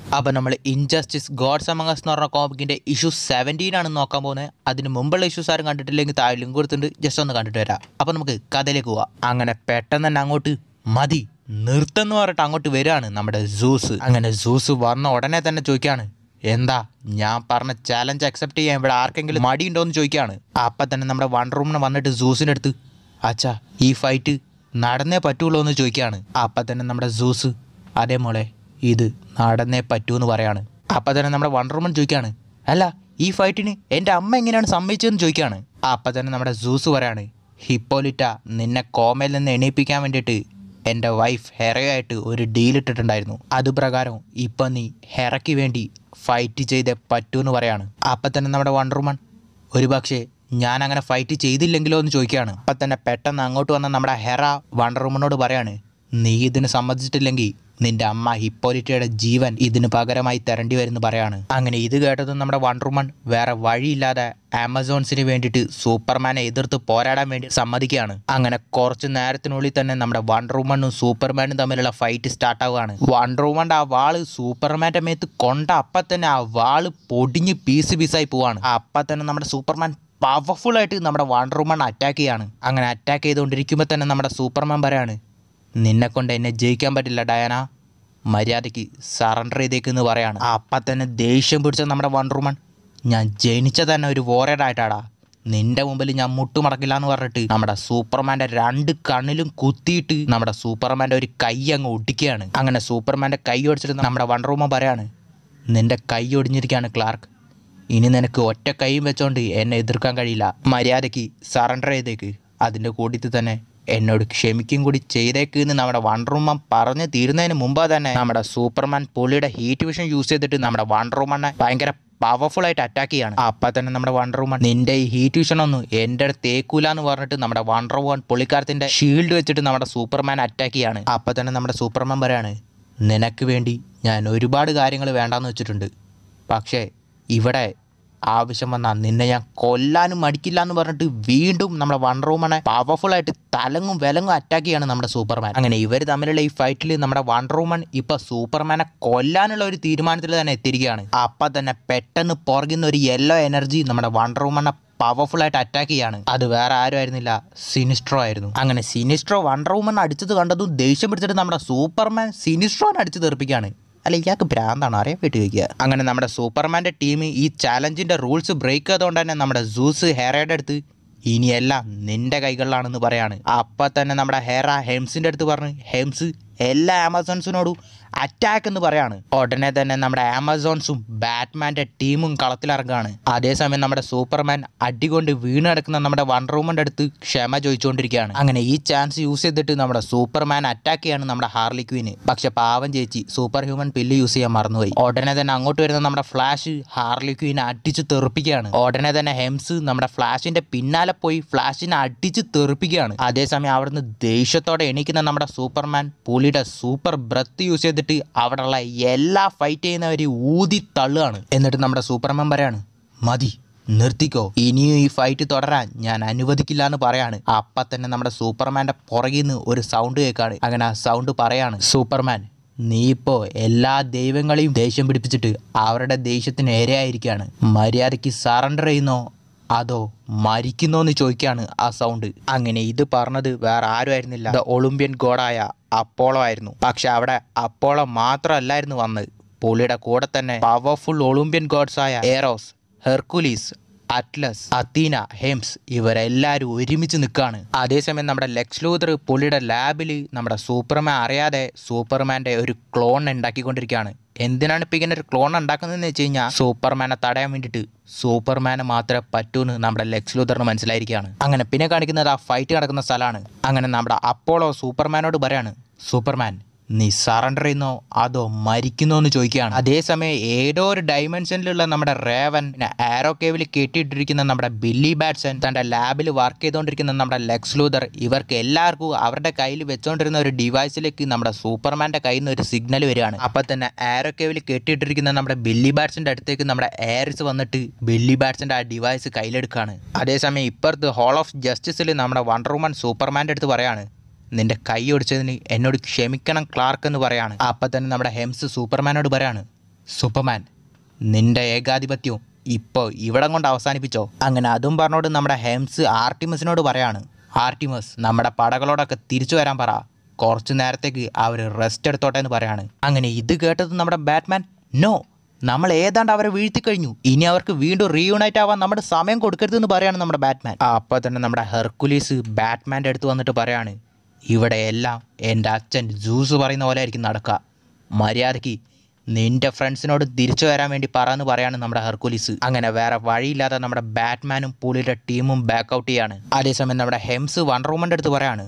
അപ്പോൾ നമ്മൾ injustice God's Among Us എന്ന് പറഞ്ഞ കോമിക്കിൻ്റെ ഇഷ്യൂ സെവൻറ്റീൻ ആണ് നോക്കാൻ പോകുന്നത് അതിന് മുമ്പുള്ള ഇഷ്യൂസ് ആരും കണ്ടിട്ടില്ലെങ്കിൽ താഴെ ലിങ്ക് കൊടുത്തിട്ടുണ്ട് ജസ്റ്റ് ഒന്ന് കണ്ടിട്ട് വരാം അപ്പോൾ നമുക്ക് കഥയിലേക്ക് പോവാം അങ്ങനെ പെട്ടെന്ന് തന്നെ അങ്ങോട്ട് മതി നിർത്തുന്നു പറഞ്ഞിട്ട് അങ്ങോട്ട് വരികയാണ് നമ്മുടെ സൂസ് അങ്ങനെ സൂസ് വന്ന ഉടനെ തന്നെ ചോദിക്കുകയാണ് എന്താ ഞാൻ പറഞ്ഞ ചാലഞ്ച് അക്സെപ്റ്റ് ചെയ്യാൻ ഇവിടെ ആർക്കെങ്കിലും മടിയുണ്ടോ എന്ന് ചോദിക്കുകയാണ് അപ്പം തന്നെ നമ്മുടെ വൺ റൂമിന് വന്നിട്ട് സൂസിൻ്റെ അടുത്ത് അച്ഛാ ഈ ഫൈറ്റ് നടന്നേ പറ്റുള്ളൂ എന്ന് ചോദിക്കുകയാണ് അപ്പം തന്നെ നമ്മുടെ സൂസ് അതേ മോളെ ഇത് നടന്നേ പറ്റൂ എന്ന് പറയാണ് അപ്പം തന്നെ നമ്മുടെ വൺ റൂമൻ ചോദിക്കുകയാണ് അല്ല ഈ ഫൈറ്റിന് എൻ്റെ അമ്മ എങ്ങനെയാണ് സമ്മതിച്ചതെന്ന് ചോദിക്കുകയാണ് അപ്പം തന്നെ നമ്മുടെ സൂസ് പറയാണ് ഹിപ്പോലിറ്റ നിന്നെ കോമയിൽ നിന്ന് എണീപ്പിക്കാൻ വേണ്ടിയിട്ട് എൻ്റെ വൈഫ് ഹെറയായിട്ട് ഒരു ഡീൽ ഇട്ടിട്ടുണ്ടായിരുന്നു അതുപ്രകാരം ഇപ്പം നീ ഹെറയ്ക്ക് വേണ്ടി ഫൈറ്റ് ചെയ്തേ പറ്റൂ എന്ന് പറയാണ് അപ്പം തന്നെ നമ്മുടെ വണ്ടർമൺ ഒരു പക്ഷേ ഞാൻ അങ്ങനെ ഫൈറ്റ് ചെയ്തില്ലെങ്കിലോ എന്ന് ചോദിക്കുകയാണ് അപ്പം തന്നെ പെട്ടെന്ന് അങ്ങോട്ട് വന്ന നമ്മുടെ ഹെറ വണ്ടർവുമനോട് പറയാണ് നീ ഇതിന് സമ്മതിച്ചിട്ടില്ലെങ്കിൽ നിന്റെ അമ്മ ഹിപ്പോലിറ്റയുടെ ജീവൻ ഇതിന് പകരമായി തരേണ്ടി വരുമെന്ന് പറയാണ് അങ്ങനെ ഇത് കേട്ടതും നമ്മുടെ വണ്ടർവുമൺ വേറെ വഴിയില്ലാതെ ആമസോൺസിന് വേണ്ടിയിട്ട് സൂപ്പർമാനെ എതിർത്ത് പോരാടാൻ വേണ്ടി സമ്മതിക്കുകയാണ് അങ്ങനെ കുറച്ച് നേരത്തിനുള്ളിൽ തന്നെ നമ്മുടെ വണ്ടർ വുമണും സൂപ്പർമാനും തമ്മിലുള്ള ഫൈറ്റ് സ്റ്റാർട്ട് ആവുകയാണ് വണ്ടർ വുമൻ്റെ ആ വാള് സൂപ്പർമാൻ്റെ മേത്ത് കൊണ്ട അപ്പം തന്നെ ആ വാള് പൊടിഞ്ഞ് പീസ് പീസായി പോവാണ് അപ്പം തന്നെ നമ്മുടെ സൂപ്പർമാൻ പവർഫുൾ ആയിട്ട് നമ്മുടെ വണ്ടർ വുമൺ അറ്റാക്ക് ചെയ്യാണ് അങ്ങനെ അറ്റാക്ക് ചെയ്തുകൊണ്ടിരിക്കുമ്പോൾ തന്നെ നമ്മുടെ സൂപ്പർമാൻ പറയാണ് നിന്നെ കൊണ്ട് എന്നെ ജയിക്കാൻ പറ്റില്ല ഡയാന മര്യാദയ്ക്ക് സറണ്ടർ ചെയ്തേക്കെന്ന് പറയാണ് അപ്പം തന്നെ ദേഷ്യം പിടിച്ച നമ്മുടെ വണ്ടർവുമൺ ഞാൻ ജനിച്ച തന്നെ ഒരു warrior ആയിട്ടാടാ നിന്റെ മുമ്പിൽ ഞാൻ മുട്ടുമടക്കില്ല എന്ന് പറഞ്ഞിട്ട് നമ്മുടെ സൂപ്പർമാൻ്റെ രണ്ട് കണ്ണിലും കുത്തിയിട്ട് നമ്മുടെ സൂപ്പർമാൻ്റെ ഒരു കൈ അങ്ങ് ഒടിക്കുകയാണ് അങ്ങനെ സൂപ്പർമാൻ്റെ കൈ ഒടിച്ചിട്ട് നമ്മുടെ വണ്ടർവുമൻ പറയാണ് നിന്റെ കൈ ഒടിഞ്ഞിരിക്കുകയാണ് ക്ലാർക്ക് ഇനി നിനക്ക് ഒറ്റ കൈയും വെച്ചോണ്ട് എന്നെ എതിർക്കാൻ കഴിയില്ല മര്യാദയ്ക്ക് സറണ്ടർ ചെയ്തേക്ക് അതിൻ്റെ കൂട്ടത്തിൽ തന്നെ എന്നോട് ക്ഷമിക്കും കൂടി ചെയ്തേക്ക് എന്ന് നമ്മുടെ വണ്ടർവുമൻ പറഞ്ഞു തീരുന്നതിന് മുമ്പ് തന്നെ നമ്മുടെ സൂപ്പർമാൻ പുള്ളിയുടെ ഹീറ്റ് വിഷൻ യൂസ് ചെയ്തിട്ട് നമ്മുടെ വണ്ടർവുമനെ ഭയങ്കര പവർഫുൾ ആയിട്ട് അറ്റാക്ക് ചെയ്യാണ് അപ്പം തന്നെ നമ്മുടെ വണ്ടർ വുമൺ നിന്റെ ഈ ഹീറ്റ് വിഷൻ ഒന്നും എൻ്റെ അടുത്ത് തേക്കൂല എന്ന് പറഞ്ഞിട്ട് നമ്മുടെ വണ്ടർ വുമൺ പുള്ളിക്കാരത്തിൻ്റെ ഷീൽഡ് വെച്ചിട്ട് നമ്മുടെ സൂപ്പർമാൻ അറ്റാക്ക് ചെയ്യാണ് അപ്പം തന്നെ നമ്മുടെ സൂപ്പർമാൻ പറയാണ് നിനക്ക് വേണ്ടി ഞാൻ ഒരുപാട് കാര്യങ്ങൾ വേണ്ടാന്ന് വെച്ചിട്ടുണ്ട് പക്ഷേ ഇവിടെ ആവശ്യം വന്നാൽ നിന്നെ ഞാൻ കൊല്ലാനും മടിക്കില്ല എന്ന് പറഞ്ഞിട്ട് വീണ്ടും നമ്മുടെ വണ്ടർ വുമനെ പവർഫുൾ ആയിട്ട് തലങ്ങും വിലങ്ങും അറ്റാക്ക് ചെയ്യാണ് നമ്മുടെ സൂപ്പർമാൻ അങ്ങനെ ഇവർ തമ്മിലുള്ള ഈ ഫൈറ്റിൽ നമ്മുടെ വണ്ടർ വുമൻ ഇപ്പൊ സൂപ്പർമാനെ കൊല്ലാനുള്ള ഒരു തീരുമാനത്തിൽ തന്നെ എത്തിയിരിക്കുകയാണ് അപ്പൊ തന്നെ പെട്ടെന്ന് പുറകുന്ന ഒരു യെല്ലോ എനർജി നമ്മുടെ വണ്ടർ വുമനെ പവർഫുൾ ആയിട്ട് അറ്റാക്ക് ചെയ്യാണ് അത് വേറെ ആരും ആയിരുന്നില്ല സിനിസ്ട്രോ ആയിരുന്നു അങ്ങനെ സിനിസ്ട്രോ വണ്ടർ വുമൻ അടിച്ചത് കണ്ടതും ദേഷ്യം പിടിച്ചിട്ട് നമ്മുടെ സൂപ്പർമാൻ സിനിസ്ട്രോനെ അടിച്ച് തെറിപ്പിക്കുകയാണ് അല്ല ഇയാൾക്ക് ഭ്രാന്താണ് അറിയാൻ വേണ്ടി ചോദിക്കുക അങ്ങനെ നമ്മുടെ സൂപ്പർമാൻ്റെ ടീം ഈ ചാലഞ്ചിൻ്റെ റൂൾസ് ബ്രേക്ക് ചെയ്തുകൊണ്ട് തന്നെ നമ്മുടെ സൂസ് ഹെറയുടെ അടുത്ത് ഇനിയെല്ലാം നിന്റെ കൈകളിലാണെന്ന് പറയാണ് അപ്പം തന്നെ നമ്മുടെ ഹെറ ഹെംസിൻ്റെ അടുത്ത് പറഞ്ഞു ഹെംസ് എല്ലാ ആമസോൺസിനോടും അറ്റാക്ക് എന്ന് പറയാണ് ഉടനെ തന്നെ നമ്മുടെ ആമസോൺസും ബാറ്റ്മാൻ്റെ ടീമും കളത്തിലിറങ്ങുകയാണ് അതേസമയം നമ്മുടെ സൂപ്പർമാൻ അടികൊണ്ട് വീണ് കിടക്കുന്ന നമ്മുടെ വണ്ടർ വുമൻ്റെ അടുത്ത് ക്ഷമ ചോദിച്ചുകൊണ്ടിരിക്കുകയാണ് അങ്ങനെ ഈ ചാൻസ് യൂസ് ചെയ്തിട്ട് നമ്മുടെ സൂപ്പർമാൻ അറ്റാക്ക് ചെയ്യാണ് നമ്മുടെ ഹാർലി ക്വീന് പക്ഷെ പാവം ചേച്ചി സൂപ്പർ ഹ്യൂമൻ പില്ല് യൂസ് ചെയ്യാൻ മറന്നുപോയി ഉടനെ തന്നെ അങ്ങോട്ട് വരുന്ന നമ്മുടെ ഫ്ലാഷ് ഹാർലി ക്വീനെ അടിച്ച് തെറിപ്പിക്കുകയാണ് ഉടനെ തന്നെ ഹെംസ് നമ്മുടെ ഫ്ലാഷിന്റെ പിന്നാലെ പോയി ഫ്ലാഷിനെ അടിച്ച് തെറിപ്പിക്കുകയാണ് അതേസമയം അവിടുന്ന് ദേഷ്യത്തോടെ എണീക്കുന്ന നമ്മുടെ സൂപ്പർമാൻ പുലിയുടെ സൂപ്പർ ബ്രത്ത് യൂസ് ചെയ്തിട്ട് അവിടെയുള്ള എല്ലാ ഫൈറ്റ് ചെയ്യുന്നവരെ ഊതി തള്ളുകയാണ് എന്നിട്ട് നമ്മുടെ സൂപ്പർമാൻ പറയാണ് മതി നിർത്തിക്കോ ഇനിയും ഈ ഫൈറ്റ് തുടരാൻ ഞാൻ അനുവദിക്കില്ല എന്ന് പറയാണ് അപ്പൊ തന്നെ നമ്മുടെ സൂപ്പർമാന്റെ പുറകിൽ നിന്ന് ഒരു സൗണ്ട് കേൾക്കാണ് അങ്ങനെ ആ സൗണ്ട് പറയാണ് സൂപ്പർമാൻ നീ ഇപ്പോ എല്ലാ ദൈവങ്ങളെയും ദേഷ്യം പിടിപ്പിച്ചിട്ട് അവരുടെ ദേഷ്യത്തിന് ഇരയായിരിക്കുകയാണ് മര്യാദയ്ക്ക് സറണ്ടർ ചെയ്യുന്നോ അതോ മരിക്കുന്നോ എന്ന് ചോദിക്കാണ് ആ സൗണ്ട് അങ്ങനെ ഇത് പറഞ്ഞത് വേറെ ആരും ആയിരുന്നില്ല ദ ഒളിമ്പ്യൻ ഗോഡായ അപ്പോളോ ആയിരുന്നു പക്ഷെ അവിടെ അപ്പോളോ മാത്രമല്ലായിരുന്നു വന്നത് പുള്ളിയുടെ കൂടെ തന്നെ പവർഫുൾ ഒളിമ്പ്യൻ ഗോഡ്സ് ആയ Eros Hercules Atlas Athena Hermes ഇവരെല്ലാവരും ഒരുമിച്ച് നിൽക്കുകയാണ് അതേസമയം നമ്മുടെ ലെക്സ് ലൂതർ പുള്ളിയുടെ ലാബിൽ നമ്മുടെ സൂപ്പർമാൻ അറിയാതെ സൂപ്പർമാൻ്റെ ഒരു ക്ലോൺ ഉണ്ടാക്കിക്കൊണ്ടിരിക്കുകയാണ് എന്തിനാണ് ഇപ്പം ഇങ്ങനെ ഒരു ക്ലോൺ ഉണ്ടാക്കുന്നതെന്ന് വെച്ച് കഴിഞ്ഞാൽ സൂപ്പർമാനെ തടയാൻ വേണ്ടിയിട്ട് സൂപ്പർമാന് മാത്രമേ പറ്റൂന്ന് നമ്മുടെ ലെക്സ് ലൂതറിന് മനസ്സിലായിരിക്കുകയാണ് അങ്ങനെ പിന്നെ കാണിക്കുന്നത് ആ ഫൈറ്റ് നടക്കുന്ന സ്ഥലമാണ് അങ്ങനെ നമ്മുടെ അപ്പോളോ സൂപ്പർമാനോട് പറയാണ് സൂപ്പർമാൻ നീ സറണ്ടർ ചെയ്യുന്നോ അതോ മരിക്കുന്നോ എന്ന് ചോദിക്കുകയാണ് അതേസമയം ഏതോ ഒരു ഡൈമെൻഷനിലുള്ള നമ്മുടെ റേവൻ പിന്നെ ആരോ കേവിൽ കെട്ടിയിട്ടിരിക്കുന്ന നമ്മുടെ ബില്ലി ബാറ്റ്സൺ തൻ്റെ ലാബിൽ വർക്ക് ചെയ്തുകൊണ്ടിരിക്കുന്ന നമ്മുടെ ലെക്സ് ലൂതർ ഇവർക്ക് എല്ലാവർക്കും അവരുടെ കയ്യിൽ വെച്ചുകൊണ്ടിരുന്ന ഒരു ഡിവൈസിലേക്ക് നമ്മുടെ സൂപ്പർമാൻ്റെ കയ്യിൽ നിന്ന് ഒരു സിഗ്നൽ വരികയാണ് അപ്പം തന്നെ ആരോ കേവിൽ കെട്ടിയിട്ടിരിക്കുന്ന നമ്മുടെ ബില്ലി ബാറ്റ്സിൻ്റെ അടുത്തേക്ക് നമ്മുടെ എയറിസ് വന്നിട്ട് ബില്ലി ബാറ്റ്സിൻ്റെ ആ ഡിവൈസ് കയ്യിലെടുക്കുകയാണ് അതേസമയം ഇപ്പുറത്ത് ഹോൾ ഓഫ് ജസ്റ്റിസിൽ നമ്മുടെ വണ്ടർ വുമൻ സൂപ്പർമാൻ്റെ അടുത്ത് പറയാണ് നിന്റെ കൈ ഒടിച്ചതിന് എന്നോട് ക്ഷമിക്കണം ക്ലാർക്ക് എന്ന് പറയാണ് അപ്പം തന്നെ നമ്മുടെ ഹെംസ് സൂപ്പർമാനോട് പറയാണ് സൂപ്പർമാൻ നിന്റെ ഏകാധിപത്യവും ഇപ്പോൾ ഇവിടം കൊണ്ട് അവസാനിപ്പിച്ചോ അങ്ങനെ അതും പറഞ്ഞോട് നമ്മുടെ ഹെംസ് ആർട്ടിമസിനോട് പറയാണ് ആർട്ടിമസ് നമ്മുടെ പടകളോടൊക്കെ തിരിച്ചു വരാൻ പറ കുറച്ചു നേരത്തേക്ക് അവർ റെസ്റ്റ് എടുത്തോട്ടെ എന്ന് പറയാണ് അങ്ങനെ ഇത് കേട്ടത് നമ്മുടെ ബാറ്റ്മാൻ നോ നമ്മൾ ഏതാണ്ട് അവരെ വീഴ്ത്തി കഴിഞ്ഞു ഇനി അവർക്ക് വീണ്ടും റീയൂണൈറ്റ് ആവാൻ നമ്മുടെ സമയം കൊടുക്കരുതെന്ന് പറയാണ് നമ്മുടെ ബാറ്റ്മാൻ അപ്പോൾ തന്നെ നമ്മുടെ ഹെർക്കുലീസ് ബാറ്റ്മാൻ്റെ അടുത്ത് വന്നിട്ട് പറയാണ് ഇവിടെ എല്ലാം എൻ്റെ അച്ഛൻ ജൂസ് പറയുന്ന പോലെ ആയിരിക്കും നടക്കുക മര്യാദയ്ക്ക് നിന്റെ ഫ്രണ്ട്സിനോട് തിരിച്ചു വരാൻ വേണ്ടി പറന്ന് പറയാണ് നമ്മുടെ ഹെർക്കുലിസ് അങ്ങനെ വേറെ വഴിയില്ലാതെ നമ്മുടെ ബാറ്റ്മാനും പുള്ളിയുടെ ടീമും ബാക്കൗട്ട് ചെയ്യാണ് അതേസമയം നമ്മുടെ ഹെംസ് വണ്ടർ വുമൻ്റെ അടുത്ത് പറയാണ്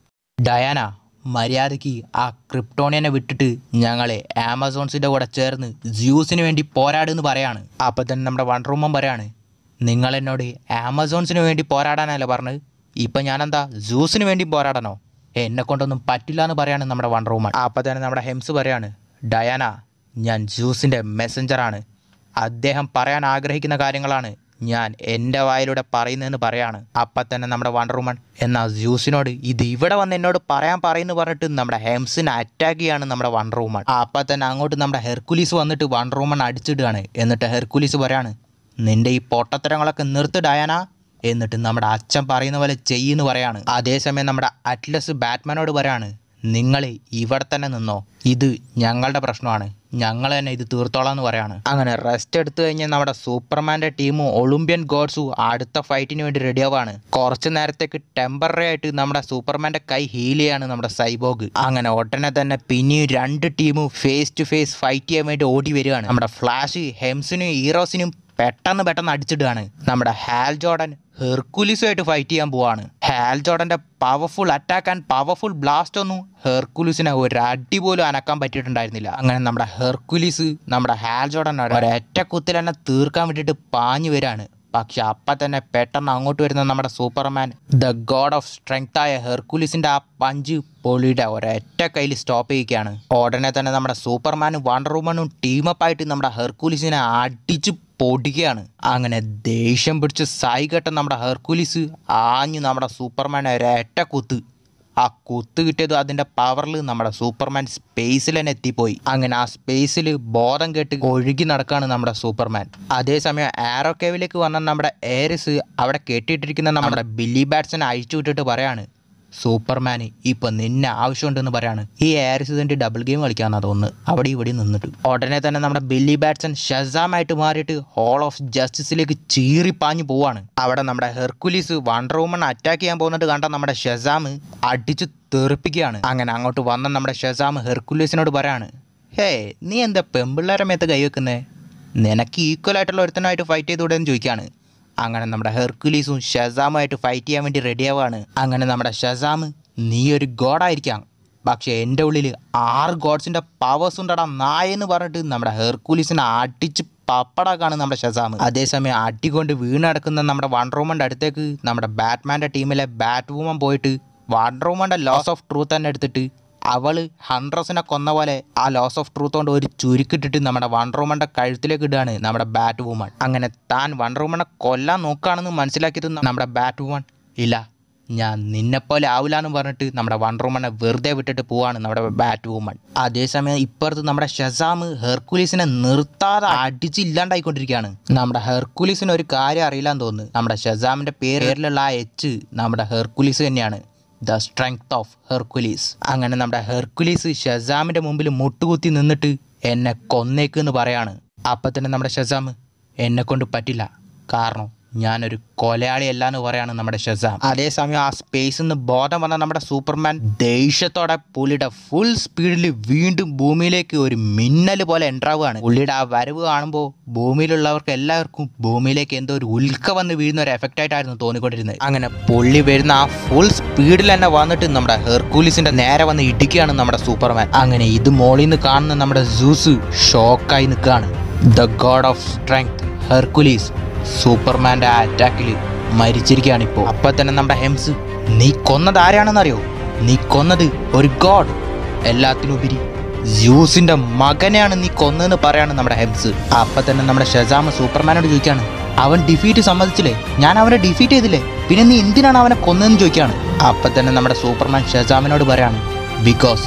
ഡയാന മര്യാദയ്ക്ക് ആ ക്രിപ്റ്റോണിയനെ വിട്ടിട്ട് ഞങ്ങളെ ആമസോൺസിൻ്റെ കൂടെ ചേർന്ന് ജ്യൂസിന് വേണ്ടി പോരാടുന്ന് പറയാണ് അപ്പം തന്നെ നമ്മുടെ വണ്ടർ വുമൻ പറയാണ് നിങ്ങൾ എന്നോട് ആമസോൺസിന് വേണ്ടി പോരാടാനല്ലേ പറഞ്ഞത് ഇപ്പം ഞാനെന്താ ജ്യൂസിന് വേണ്ടി പോരാടണോ എന്നെ കൊണ്ടൊന്നും പറ്റില്ല എന്ന് പറയാണ് നമ്മുടെ വണ്ടർ വുമൺ അപ്പം തന്നെ നമ്മുടെ ഹെംസ് പറയാണ് ഡയാന ഞാൻ ജ്യൂസിൻ്റെ മെസ്സഞ്ചറാണ് അദ്ദേഹം പറയാൻ ആഗ്രഹിക്കുന്ന കാര്യങ്ങളാണ് ഞാൻ എൻ്റെ വായിലൂടെ പറയുന്നതെന്ന് പറയാണ് അപ്പം തന്നെ നമ്മുടെ വണ്ടർ വുമൺ എന്നാൽ ജ്യൂസിനോട് ഇത് ഇവിടെ വന്ന് എന്നോട് പറയാൻ പറയുന്നു പറഞ്ഞിട്ട് നമ്മുടെ ഹെംസിനെ അറ്റാക്ക് ചെയ്യാണ് നമ്മുടെ വണ്ടർ വുമൺ അപ്പം തന്നെ അങ്ങോട്ട് നമ്മുടെ ഹെർക്കുലീസ് വന്നിട്ട് വണ്ടർ വുമൺ അടിച്ചിടുകയാണ് എന്നിട്ട് ഹെർക്കുലീസ് പറയാണ് നിന്റെ ഈ പൊട്ടത്തരങ്ങളൊക്കെ നിർത്ത് ഡയാന എന്നിട്ട് നമ്മുടെ അച്ഛൻ പറയുന്ന പോലെ ചെയ്യുന്നു പറയാണ് അതേസമയം നമ്മുടെ അറ്റ്ലസ് ബാറ്റ്മാനോട് പറയാണ് നിങ്ങൾ ഇവിടെ തന്നെ നിന്നോ ഇത് ഞങ്ങളുടെ പ്രശ്നമാണ് ഞങ്ങൾ തന്നെ ഇത് തീർത്തോളാം എന്ന് പറയാണ് അങ്ങനെ റെസ്റ്റ് എടുത്തു കഴിഞ്ഞാൽ നമ്മുടെ സൂപ്പർമാൻ്റെ ടീമും ഒളിമ്പ്യൻ ഗോഡ്സും അടുത്ത ഫൈറ്റിന് വേണ്ടി റെഡിയാവാണ് കുറച്ച് നേരത്തേക്ക് ടെമ്പററി ആയിട്ട് നമ്മുടെ സൂപ്പർമാൻ്റെ കൈ ഹീൽ ചെയ്യാണ് നമ്മുടെ സൈബോഗ് അങ്ങനെ ഉടനെ തന്നെ പിന്നെയും രണ്ട് ടീമും ഫേസ് ടു ഫേസ് ഫൈറ്റ് ചെയ്യാൻ വേണ്ടി ഓടി വരികയാണ് നമ്മുടെ ഫ്ലാഷ് ഹെംസിനും ഹീറോസിനും പെട്ടെന്ന് പെട്ടെന്ന് അടിച്ചിടുകയാണ് നമ്മുടെ ഹാൽ ജോർഡൻ ഹെർക്കുലിസുമായിട്ട് ഫൈറ്റ് ചെയ്യാൻ പോവാണ് ഹാൽ ജോർഡന്റെ powerful attack and powerful blast ഒന്നും ഹെർക്കുലിസിനെ ഒരു അടി പോലും അനക്കാൻ പറ്റിയിട്ടുണ്ടായിരുന്നില്ല അങ്ങനെ നമ്മുടെ ഹെർക്കുലിസ് നമ്മുടെ ഹാൽ ജോർഡൻ ഒരൊറ്റ കുത്തിൽ തന്നെ തീർക്കാൻ വേണ്ടിയിട്ട് പാഞ്ഞു വരികയാണ് പക്ഷെ അപ്പം തന്നെ പെട്ടെന്ന് അങ്ങോട്ട് വരുന്ന നമ്മുടെ Superman the god of strength ആയ ഹെർക്കുലിസിന്റെ ആ പഞ്ച് പൊളിയുടെ ഒരൊറ്റ കയ്യിൽ സ്റ്റോപ്പ് ചെയ്യുകയാണ് ഉടനെ തന്നെ നമ്മുടെ സൂപ്പർമാനും വണ്ടർ വുമനും ടീമപ്പായിട്ട് നമ്മുടെ ഹെർക്കുലിസിനെ അടിച്ച് പൊടിക്കുകയാണ് അങ്ങനെ ദേഷ്യം പിടിച്ച് സായികെട്ട നമ്മുടെ ഹെർക്കുലിസ് ആഞ്ഞു നമ്മുടെ സൂപ്പർമാനെ ഒരൊറ്റ കുത്ത് ആ കുത്ത് കിട്ടിയത് അതിൻ്റെ പവറിൽ നമ്മുടെ സൂപ്പർമാൻ സ്പേസിൽ തന്നെ എത്തിപ്പോയി അങ്ങനെ ആ സ്പേസിൽ ബോധം കെട്ട് ഒഴുകി നടക്കുകയാണ് നമ്മുടെ സൂപ്പർമാൻ അതേസമയം ആരോ കേവിലേക്ക് വന്ന നമ്മുടെ ഏരിസ് അവിടെ കെട്ടിയിട്ടിരിക്കുന്ന നമ്മുടെ ബില്ലി ബാറ്റ്സിനെ അഴിച്ചു വിട്ടിട്ട് പറയാണ് സൂപ്പർമാന് ഇപ്പൊ നിന്നെ ആവശ്യമുണ്ടെന്ന് പറയാണ് ഈ ആരിസ് ഇതിന്റെ ഡബിൾ ഗെയിം കളിക്കാന്നാ തോന്നുന്നു അവിടെ ഇവിടെ നിന്നിട്ട് ഉടനെ തന്നെ നമ്മുടെ ബില്ലി ബാറ്റ്സൺ ഷസാമായിട്ട് മാറിയിട്ട് ഹോൾ ഓഫ് ജസ്റ്റിസിലേക്ക് ചീറിപ്പാഞ്ഞു പോവാണ് അവിടെ നമ്മുടെ ഹെർക്കുലീസ് വണ്ടർ വുമൺ അറ്റാക്ക് ചെയ്യാൻ പോകുന്നത് കണ്ട നമ്മുടെ ഷസാം അടിച്ച് തെറിപ്പിക്കുകയാണ് അങ്ങനെ അങ്ങോട്ട് വന്ന നമ്മുടെ ഷസാം ഹെർക്കുലീസിനോട് പറയാണ് ഹേ നീ എന്താ പെമ്പിള്ളേരെ മേത്ത് കൈവെക്കുന്നേ നിനക്ക് ഈക്വൽ ആയിട്ടുള്ള ഒരുത്തനായിട്ട് ഫൈറ്റ് ചെയ്തുകൂടെ എന്ന് ചോദിക്കുകയാണ് അങ്ങനെ നമ്മുടെ ഹെർക്കുലീസും ഷസാമുമായിട്ട് ഫൈറ്റ് ചെയ്യാൻ വേണ്ടി റെഡിയാവാണ് അങ്ങനെ നമ്മുടെ ഷസാം നീ ഒരു ഗോഡായിരിക്കാം പക്ഷേ എൻ്റെ ഉള്ളിൽ ആറ് ഗോഡ്സിൻ്റെ പവേഴ്സ് ഉണ്ടടാ നായെന്ന് പറഞ്ഞിട്ട് നമ്മുടെ ഹെർക്കുലീസിനെ അടിച്ച് പപ്പടാക്കാണ് നമ്മുടെ ഷസാം അതേസമയം അടികൊണ്ട് വീണടക്കുന്ന നമ്മുടെ വണ്ടർ വുമൻ്റെ അടുത്തേക്ക് നമ്മുടെ ബാറ്റ്മാൻ്റെ ടീമിലെ ബാറ്റ് വുമൻ പോയിട്ട് വണ്ടർ വുമൻ്റെ ലോസ് ഓഫ് ട്രൂത്ത് തന്നെ എടുത്തിട്ട് അവള് ഹൺഡ്രസിനെ കൊന്ന പോലെ ആ ലോസ് ഓഫ് ട്രൂത്ത് കൊണ്ട് ഒരു ചുരുക്കിട്ടിട്ട് നമ്മുടെ വണ്ടർ വുമന്റെ കഴുത്തിലേക്ക് ഇടുകയാണ് നമ്മുടെ ബാറ്റ് വുമൺ അങ്ങനെ താൻ വണ്ടർ വുമനെ കൊല്ലാൻ നോക്കുകയാണെന്ന് മനസ്സിലാക്കിയത് നമ്മുടെ ബാറ്റ് വുമൺ ഇല്ല ഞാൻ നിന്നെപ്പോലെ ആവില്ല എന്ന് പറഞ്ഞിട്ട് നമ്മുടെ വണ്ടർ വുമനെ വെറുതെ വിട്ടിട്ട് പോവാണ് നമ്മുടെ ബാറ്റ് വുമൺ അതേസമയം ഇപ്പുറത്ത് നമ്മുടെ ഷസാം ഹെർക്കുലീസിനെ നിർത്താതെ അടിച്ച് ഇല്ലാണ്ടായിക്കൊണ്ടിരിക്കുകയാണ് നമ്മുടെ ഹെർക്കുലീസിന് ഒരു കാര്യം അറിയില്ലാന്ന് തോന്നുന്നു നമ്മുടെ ഷസാമിന്റെ പേരിലുള്ള ആ എച്ച് നമ്മുടെ ഹെർക്കുലീസ് തന്നെയാണ് ദ സ്ട്രെങ്ത് ഓഫ് ഹെർക്കുലീസ് അങ്ങനെ നമ്മുടെ ഹെർക്കുലീസ് ഷസാമിൻ്റെ മുമ്പിൽ മുട്ടുകുത്തി നിന്നിട്ട് എന്നെ കൊന്നേക്ക് എന്ന് പറയാണ് അപ്പം തന്നെ നമ്മുടെ ഷസാം എന്നെ കൊണ്ട് പറ്റില്ല കാരണം ഞാനൊരു കൊലയാളിയല്ല എന്ന് പറയാണ് നമ്മുടെ ഷസാം അതേസമയം ആ സ്പേസിൽ നിന്ന് ബോധം വന്ന നമ്മുടെ സൂപ്പർമാൻ ദേഷ്യത്തോടെ പുള്ളിയുടെ ഫുൾ സ്പീഡിൽ വീണ്ടും ഭൂമിയിലേക്ക് ഒരു മിന്നൽ പോലെ എൻട്രാവുകയാണ് പുള്ളിയുടെ ആ വരവ് കാണുമ്പോൾ ഭൂമിയിലുള്ളവർക്ക് എല്ലാവർക്കും ഭൂമിയിലേക്ക് എന്തോ ഒരു ഉൽക്ക വന്ന് വീഴുന്ന ഒരു എഫക്റ്റ് ആയിട്ടായിരുന്നു തോന്നിക്കൊണ്ടിരുന്നത് അങ്ങനെ പുള്ളി വരുന്ന ആ ഫുൾ സ്പീഡിൽ തന്നെ വന്നിട്ട് നമ്മുടെ ഹെർക്കൂലിസിന്റെ നേരെ വന്ന് ഇടിക്കുകയാണ് നമ്മുടെ സൂപ്പർമാൻ അങ്ങനെ ഇത് മോളിൽ നിന്ന് കാണുന്ന നമ്മുടെ സൂസ് ഷോക്കായി നിൽക്കുകയാണ് the god of strength Hercules സൂപ്പർമാന്റെ ആ അറ്റാക്കിൽ മരിച്ചിരിക്കുകയാണ് ഇപ്പോൾ അപ്പൊ തന്നെ നമ്മുടെ ഹെംസ് നീ കൊന്നത് ആരാണെന്നറിയോ നീ കൊന്നത് ഒരു ഗോഡ് എല്ലാത്തിനുപരി ജ്യൂസിന്റെ മകനെയാണ് നീ കൊന്നതെന്ന് പറയാണ് നമ്മുടെ ഹെംസ് അപ്പൊ തന്നെ നമ്മുടെ ഷസാമ സൂപ്പർമാനോട് ചോദിക്കാണ് അവൻ ഡിഫീറ്റ് സമ്മതിച്ചില്ലേ ഞാൻ അവനെ ഡിഫീറ്റ് ചെയ്തില്ലേ പിന്നെ നീ എന്തിനാണ് അവനെ കൊന്നതെന്ന് ചോദിക്കാണ് അപ്പൊ തന്നെ നമ്മുടെ സൂപ്പർമാൻ ഷസാമിനോട് പറയാണ് ബിക്കോസ്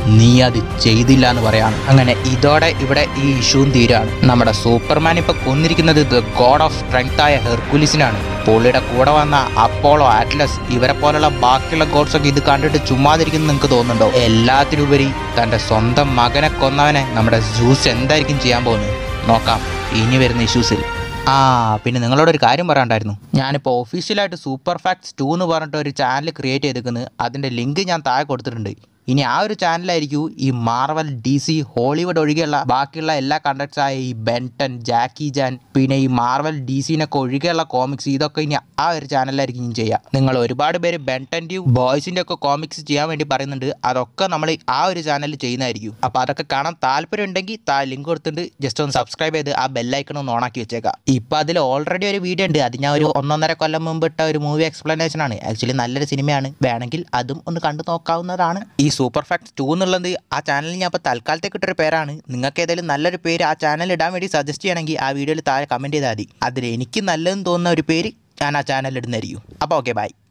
നീ അത് ചെയ്തില്ല എന്ന് പറയാണ് അങ്ങനെ ഇതോടെ ഇവിടെ ഈ ഇഷ്യൂവും തീരാണ് നമ്മുടെ സൂപ്പർമാൻ ഇപ്പൊ കൊന്നിരിക്കുന്നത് ദ ഗോഡ് ഓഫ് സ്ട്രെങ്ത് ആയ ഹെർക്കുലിസിനാണ് പുള്ളിയുടെ കൂടെ വന്ന അപ്പോളോ ആറ്റ്ലസ് ഇവരെ പോലുള്ള ബാക്കിയുള്ള ഗോഡ്സ് ഒക്കെ ഇത് കണ്ടിട്ട് ചുമ്മാതിരിക്കുന്നു നിങ്ങൾക്ക് തോന്നുന്നുണ്ടോ എല്ലാത്തിനുപരി തന്റെ സ്വന്തം മകനെ കൊന്നവനെ നമ്മുടെ ജൂസ് എന്തായിരിക്കും ചെയ്യാൻ പോകുന്നത് നോക്കാം ഇനി വരുന്ന ഇഷ്യൂസിൽ ആ പിന്നെ നിങ്ങളോട് ഒരു കാര്യം പറയാണ്ടായിരുന്നു ഞാനിപ്പോൾ ഒഫീഷ്യലായിട്ട് സൂപ്പർ ഫാക്ട്സ് ടു എന്ന് പറഞ്ഞിട്ട് ഒരു ചാനൽ ക്രിയേറ്റ് ചെയ്തിരിക്കുന്നത് അതിൻ്റെ ലിങ്ക് ഞാൻ താഴെ കൊടുത്തിട്ടുണ്ട് ഇനി ആ ഒരു ചാനലായിരിക്കും ഈ മാർവൽ ഡി സി ഹോളിവുഡ് ഒഴികെയുള്ള ബാക്കിയുള്ള എല്ലാ കണ്ടക്ട്സ് ആയ ഈ ബെൻടൺ ജാക്കി ജാൻ പിന്നെ ഈ മാർവൽ ഡി സിനൊക്കെ ഒഴികെയുള്ള കോമിക്സ് ഇതൊക്കെ ഇനി ആ ഒരു ചാനലിലായിരിക്കും ഇനി ചെയ്യുക നിങ്ങൾ ഒരുപാട് പേര് ബെൻടൻ്റെയും ബോയ്സിൻ്റെ ഒക്കെ കോമിക്സ് ചെയ്യാൻ വേണ്ടി പറയുന്നുണ്ട് അതൊക്കെ നമ്മൾ ആ ഒരു ചാനലിൽ ചെയ്യുന്നതായിരിക്കും അപ്പോൾ അതൊക്കെ കാണാൻ താല്പര്യം ഉണ്ടെങ്കിൽ താ ലിങ്ക് കൊടുത്തിട്ട് ജസ്റ്റ് ഒന്ന് സബ്സ്ക്രൈബ് ചെയ്ത് ആ ബെല്ലൈക്കൺ ഒന്ന് ഓണാക്കി വെച്ചേക്കാം ഇപ്പോൾ അതിൽ ഓൾറെഡി ഒരു വീഡിയോ ഉണ്ട് അത് ഞാൻ ഒരു ഒന്നൊന്നര കൊല്ലം മുമ്പ് ഇട്ട ഒരു മൂവി എക്സ്പ്ലനേഷൻ ആണ് ആക്ച്വലി നല്ലൊരു സിനിമയാണ് വേണമെങ്കിൽ അതും ഒന്ന് കണ്ടു നോക്കാവുന്നതാണ് ഈ സൂപ്പർ ഫാക്ട് ടു എന്നുള്ളത് ആ ചാനലിൽ ഞാൻ ഇപ്പോൾ തൽക്കാലത്തേക്ക് ഇട്ടൊരു പേരാണ് നിങ്ങൾക്ക് ഏതെങ്കിലും നല്ലൊരു പേര് ആ ചാനൽ ഇടാൻ വേണ്ടി സജസ്റ്റ് ചെയ്യണമെങ്കിൽ ആ വീഡിയോയിൽ താഴെ കമൻറ്റ് ചെയ്താൽ മതി അതിൽ എനിക്ക് നല്ലതെന്ന് തോന്നുന്ന ഒരു പേര് ഞാൻ ആ ചാനൽ ഇടുന്നതായിരിക്കും അപ്പോൾ ഓക്കെ ബൈ